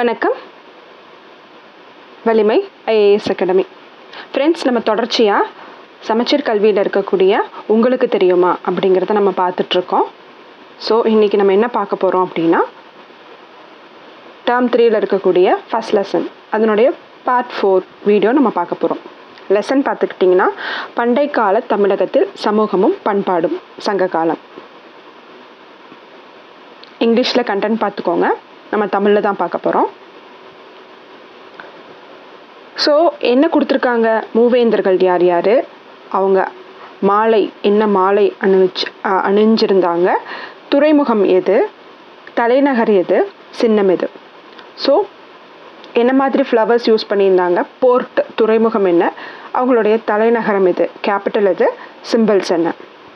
வணக்கம் வலிமை IAS academy friends நம்ம தொடர்ச்சியாக சமச்சீர் கல்வியில் இருக்கக்கூடிய உங்களுக்கு தெரியுமா அப்படிங்கிறத நம்ம பார்த்துட்ருக்கோம் ஸோ இன்றைக்கி நம்ம என்ன பார்க்க போகிறோம் அப்படின்னா டேர்ம் த்ரீயில் இருக்கக்கூடிய ஃபஸ்ட் லெசன் அதனுடைய பார்ட் ஃபோர் வீடியோ நம்ம பார்க்க போகிறோம் லெசன் பார்த்துக்கிட்டிங்கன்னா பண்டை கால தமிழகத்தில் சமூகமும் பண்பாடும் சங்க காலம் இங்கிலீஷில் கண்டென்ட் பார்த்துக்கோங்க நம்ம தமிழில் தான் பார்க்க போகிறோம் ஸோ என்ன கொடுத்துருக்காங்க மூவேந்தர்கள் யார் யார் அவங்க மாலை என்ன மாலை அணிவிச்சு அ- அணிஞ்சிருந்தாங்க துறைமுகம் எது தலைநகர் எது சின்னம் எது ஸோ என்ன மாதிரி ஃப்ளவர்ஸ் யூஸ் பண்ணியிருந்தாங்க போர்ட் துறைமுகம் என்ன அவங்களுடைய தலைநகரம் எது கேபிட்டல் எது சிம்பிள்ஸ் என்ன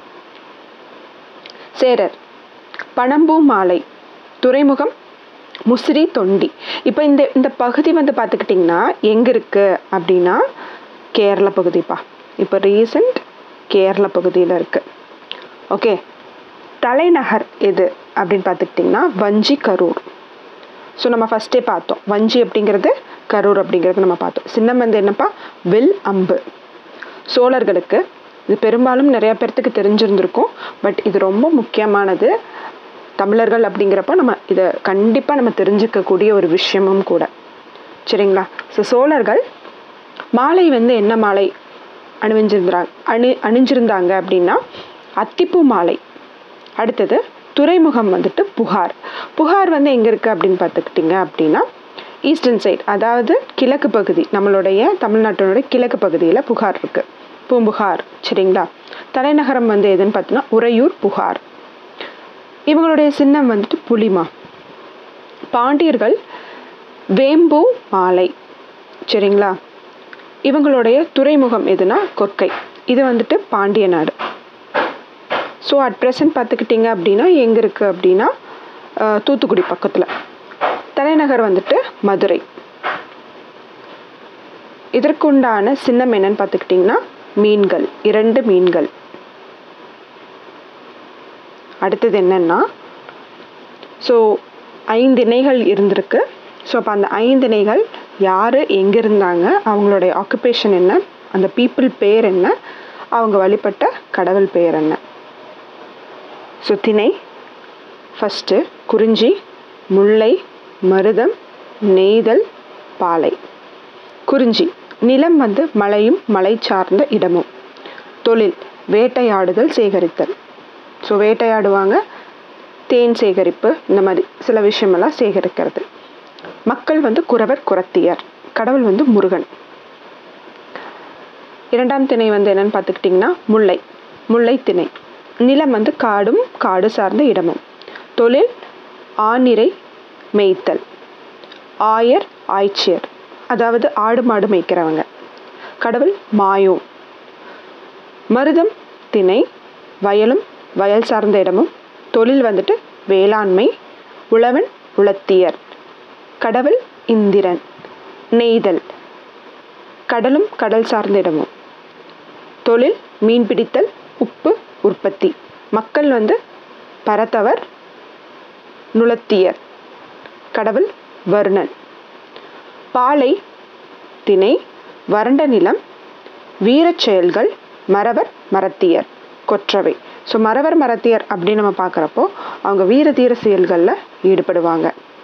சேரர் பனம்பூ மாலை துறைமுகம் முசிறி தொண்டி இப்போ இந்த இந்த பகுதி வந்து பார்த்துக்கிட்டிங்கன்னா எங்கே இருக்குது அப்படின்னா கேரள பகுதிப்பா இப்போ ரீசண்ட் கேரள பகுதியில் இருக்குது ஓகே தலைநகர் எது அப்படின்னு பார்த்துக்கிட்டிங்கன்னா வஞ்சி கரூர் ஸோ நம்ம ஃபஸ்ட்டே பார்த்தோம் வஞ்சி அப்படிங்கிறது கரூர் அப்படிங்கிறது நம்ம பார்த்தோம் சின்னம் வந்து என்னப்பா வில் அம்பு சோழர்களுக்கு இது பெரும்பாலும் நிறைய பேர்த்துக்கு தெரிஞ்சிருந்திருக்கும் பட் இது ரொம்ப முக்கியமானது தமிழர்கள் அப்படிங்கிறப்ப நம்ம இதை கண்டிப்பாக நம்ம தெரிஞ்சுக்கக்கூடிய ஒரு விஷயமும் கூட சரிங்களா ஸோ சோழர்கள் மாலை வந்து என்ன மாலை அணிவிஞ்சிருந்தாங்க அணி அணிஞ்சிருந்தாங்க அப்படின்னா அத்திப்பூ மாலை அடுத்தது துறைமுகம் வந்துட்டு புகார் புகார் வந்து எங்கே இருக்குது அப்படின்னு பார்த்துக்கிட்டிங்க அப்படின்னா ஈஸ்டர்ன் சைட் அதாவது கிழக்கு பகுதி நம்மளுடைய தமிழ்நாட்டினுடைய கிழக்கு பகுதியில் புகார் இருக்குது பூம்புகார் சரிங்களா தலைநகரம் வந்து எதுன்னு பார்த்தீங்கன்னா உறையூர் புகார் இவங்களுடைய சின்னம் வந்துட்டு புலிமா பாண்டியர்கள் வேம்பு மாலை சரிங்களா இவங்களுடைய துறைமுகம் எதுனா கொற்கை இது வந்துட்டு பாண்டிய நாடு ஸோ அட் ப்ரெசன்ட் பார்த்துக்கிட்டிங்க அப்படின்னா எங்கே இருக்குது அப்படின்னா அஹ், தூத்துக்குடி பக்கத்தில் தலைநகர் வந்துட்டு மதுரை இதற்குண்டான சின்னம் என்னன்னு பார்த்துக்கிட்டிங்கன்னா மீன்கள் இரண்டு மீன்கள் அடுத்தது என்னன்னா ஸோ ஐந்து இணைகள் இருந்திருக்கு ஸோ அப்போ அந்த ஐந்து இணைகள் யார் எங்கே இருந்தாங்க அவங்களுடைய ஆக்குபேஷன் என்ன அந்த பீப்புள் பேர் என்ன அவங்க வழிபட்ட கடவுள் பேர் என்ன ஸோ திணை ஃபஸ்ட்டு குறிஞ்சி முல்லை மருதம் நெய்தல் பாலை குறிஞ்சி நிலம் வந்து மலையும் மலை சார்ந்த இடமும் தொழில் வேட்டையாடுதல் சேகரித்தல் ஸோ வேட்டையாடுவாங்க தேன் சேகரிப்பு இந்த மாதிரி சில விஷயமெல்லாம் சேகரிக்கிறது மக்கள் வந்து குறவர் குரத்தியர் கடவுள் வந்து முருகன் இரண்டாம் திணை வந்து என்னன்னு பார்த்துக்கிட்டிங்கன்னா முல்லை முல்லை திணை நிலம் வந்து காடும் காடு சார்ந்த இடமும் தொழில் ஆநிரை மேய்த்தல் ஆயர் ஆய்ச்சியர் அதாவது ஆடு மாடு மேய்க்கிறவங்க கடவுள் மாயோ மருதம் திணை வயலும் வயல் சார்ந்த இடமும் தொழில் வந்துட்டு வேளாண்மை உழவன் உளத்தியர் கடவுள் இந்திரன் நெய்தல் கடலும் கடல் சார்ந்த இடமும் தொழில் மீன்பிடித்தல் உப்பு உற்பத்தி மக்கள் வந்து பரத்தவர் நுளத்தியர் கடவுள் வருணன் பாலை திணை வறண்ட நிலம் வீரச் செயல்கள் மறவர் மரத்தியர் கொற்றவை ஸோ மறவர் மரத்தியர் அப்படின்னு நம்ம பார்க்குறப்போ அவங்க வீர தீர செயல்களில் ஈடுபடுவாங்க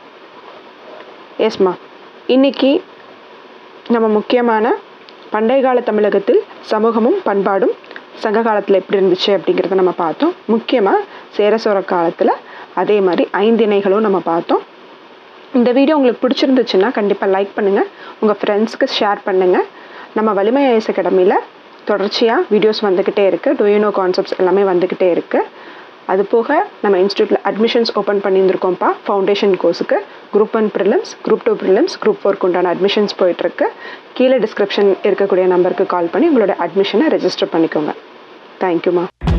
எஸ்மா இன்னைக்கு நம்ம முக்கியமான பண்டைய கால தமிழகத்தில் சமூகமும் பண்பாடும் சங்க காலத்தில் எப்படி இருந்துச்சு அப்படிங்கிறத நம்ம பார்த்தோம் முக்கியமாக சேர சோழ காலத்தில் அதே மாதிரி ஐந்திணைகளும் நம்ம பார்த்தோம் இந்த வீடியோ உங்களுக்கு பிடிச்சிருந்துச்சுன்னா கண்டிப்பாக லைக் பண்ணுங்கள் உங்கள் ஃப்ரெண்ட்ஸ்க்கு ஷேர் பண்ணுங்கள் நம்ம வலிமை ஐஎஸ் அகாடமியில் தொடர்ச்சியாக வீடியோஸ் வந்துக்கிட்டே இருக்குது டூயினோ கான்செப்ட்ஸ் எல்லாமே வந்துக்கிட்டே இருக்குது அது போக நம்ம இன்ஸ்டியூட்டில் அட்மிஷன்ஸ் ஓப்பன் பண்ணியிருந்திருக்கோம்ப்பா ஃபவுண்டேஷன் கோர்ஸுக்கு group one prelims group two prelims group ஃபோர்க்கு உண்டான அட்மிஷன்ஸ் போயிட்டுருக்கு கீழே டிஸ்கிரிப்ஷன் இருக்கக்கூடிய நம்பருக்கு கால் பண்ணி உங்களோட அட்மிஷனை ரெஜிஸ்டர் பண்ணிக்கோங்க தேங்க்யூம்மா